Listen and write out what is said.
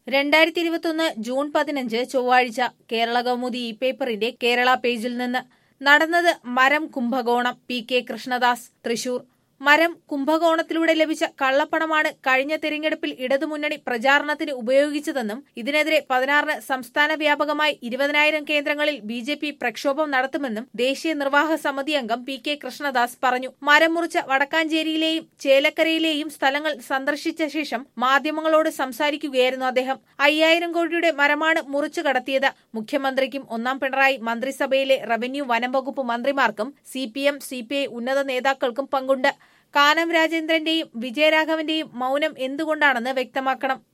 രണ്ടായിരത്തി ഇരുപത്തൊന്ന് ജൂൺ പതിനഞ്ച് ചൊവ്വാഴ്ച കേരള കൗമുദി ഇ പേപ്പറിന്റെ കേരള പേജിൽ നിന്ന് നടന്നത് മരം കുംഭകോണം പി കെ കൃഷ്ണദാസ് തൃശൂർ മരം കുംഭകോണത്തിലൂടെ ലഭിച്ച കള്ളപ്പണമാണ് കഴിഞ്ഞ തെരഞ്ഞെടുപ്പിൽ ഇടതുമുന്നണി പ്രചാരണത്തിന് ഉപയോഗിച്ചതെന്നും ഇതിനെതിരെ പതിനാറിന് സംസ്ഥാന വ്യാപകമായി ഇരുപതിനായിരം കേന്ദ്രങ്ങളിൽ ബി ജെ പി പ്രക്ഷോഭം നടത്തുമെന്നും ദേശീയ നിർവാഹക സമിതി അംഗം പി കെ കൃഷ്ണദാസ് പറഞ്ഞു മരം മുറിച്ച വടക്കാഞ്ചേരിയിലെയും ചേലക്കരയിലെയും സ്ഥലങ്ങൾ സന്ദർശിച്ച ശേഷം മാധ്യമങ്ങളോട് സംസാരിക്കുകയായിരുന്നു അദ്ദേഹം അയ്യായിരം കോടിയുടെ മരമാണ് മുറിച്ചു കടത്തിയത് മുഖ്യമന്ത്രിക്കും ഒന്നാം പിണറായി മന്ത്രിസഭയിലെ റവന്യൂ വനം വകുപ്പ് മന്ത്രിമാർക്കും C P M C P I ഉന്നത നേതാക്കൾക്കും പങ്കുണ്ട് കാനം രാജേന്ദ്രന്റെയും വിജയരാഘവന്റെയും മൌനം എന്തുകൊണ്ടാണെന്ന് വ്യക്തമാക്കണം